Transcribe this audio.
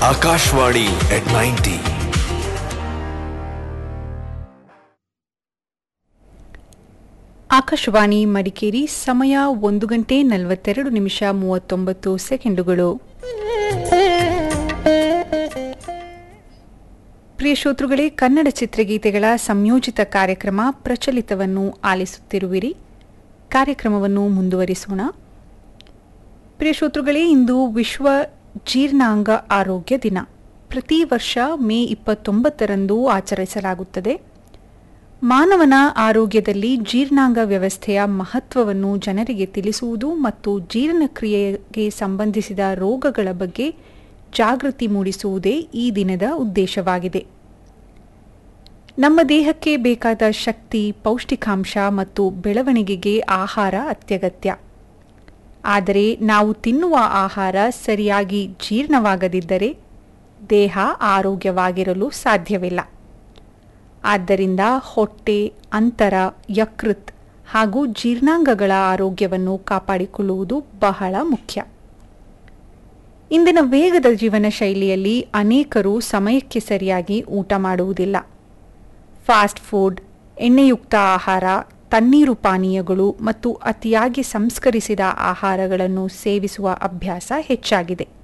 Akashvadi at 90. Akashvani Madikeri ಸಮಯ ಒಂದು ಗಂಟೆ ನಲವತ್ತೆರಡು ನಿಮಿಷ ಮೂವತ್ತೊಂಬತ್ತು ಸೆಕೆಂಡುಗಳು ಪ್ರಿಯ ಶ್ರೋತೃಗಳೇ ಕನ್ನಡ ಚಿತ್ರಗೀತೆಗಳ ಸಂಯೋಜಿತ ಕಾರ್ಯಕ್ರಮ ಪ್ರಚಲಿತವನ್ನು ಆಲಿಸುತ್ತಿರುವಿರಿ ಕಾರ್ಯಕ್ರಮವನ್ನು ಮುಂದುವರಿಸೋಣ ಪ್ರಿಯ ಶ್ರೋತೃಗಳೇ ಇಂದು ವಿಶ್ವ ಜೀರ್ಣಾಂಗ ಆರೋಗ್ಯ ದಿನ ಪ್ರತಿ ವರ್ಷ ಮೇ ಇಪ್ಪತ್ತೊಂಬತ್ತರಂದು ಆಚರಿಸಲಾಗುತ್ತದೆ ಮಾನವನ ಆರೋಗ್ಯದಲ್ಲಿ ಜೀರ್ಣಾಂಗ ವ್ಯವಸ್ಥೆಯ ಮಹತ್ವವನ್ನು ಜನರಿಗೆ ತಿಳಿಸುವುದು ಮತ್ತು ಜೀರ್ಣಕ್ರಿಯೆಗೆ ಸಂಬಂಧಿಸಿದ ರೋಗಗಳ ಬಗ್ಗೆ ಜಾಗೃತಿ ಮೂಡಿಸುವುದೇ ಈ ದಿನದ ಉದ್ದೇಶವಾಗಿದೆ ನಮ್ಮ ದೇಹಕ್ಕೆ ಬೇಕಾದ ಶಕ್ತಿ ಪೌಷ್ಟಿಕಾಂಶ ಮತ್ತು ಬೆಳವಣಿಗೆಗೆ ಆಹಾರ ಅತ್ಯಗತ್ಯ ಆದರೆ ನಾವು ತಿನ್ನುವ ಆಹಾರ ಸರಿಯಾಗಿ ಜೀರ್ಣವಾಗದಿದ್ದರೆ ದೇಹ ಆರೋಗ್ಯವಾಗಿರಲು ಸಾಧ್ಯವಿಲ್ಲ ಆದ್ದರಿಂದ ಹೊಟ್ಟೆ ಅಂತರ ಯಕೃತ್ ಹಾಗೂ ಜೀರ್ಣಾಂಗಗಳ ಆರೋಗ್ಯವನ್ನು ಕಾಪಾಡಿಕೊಳ್ಳುವುದು ಬಹಳ ಮುಖ್ಯ ಇಂದಿನ ವೇಗದ ಜೀವನ ಶೈಲಿಯಲ್ಲಿ ಅನೇಕರು ಸಮಯಕ್ಕೆ ಸರಿಯಾಗಿ ಊಟ ಮಾಡುವುದಿಲ್ಲ ಫಾಸ್ಟ್ ಫುಡ್ ಎಣ್ಣೆಯುಕ್ತ ಆಹಾರ ತಣ್ಣೀರು ಪಾನೀಯಗಳು ಮತ್ತು ಅತಿಯಾಗಿ ಸಂಸ್ಕರಿಸಿದ ಆಹಾರಗಳನ್ನು ಸೇವಿಸುವ ಅಭ್ಯಾಸ ಹೆಚ್ಚಾಗಿದೆ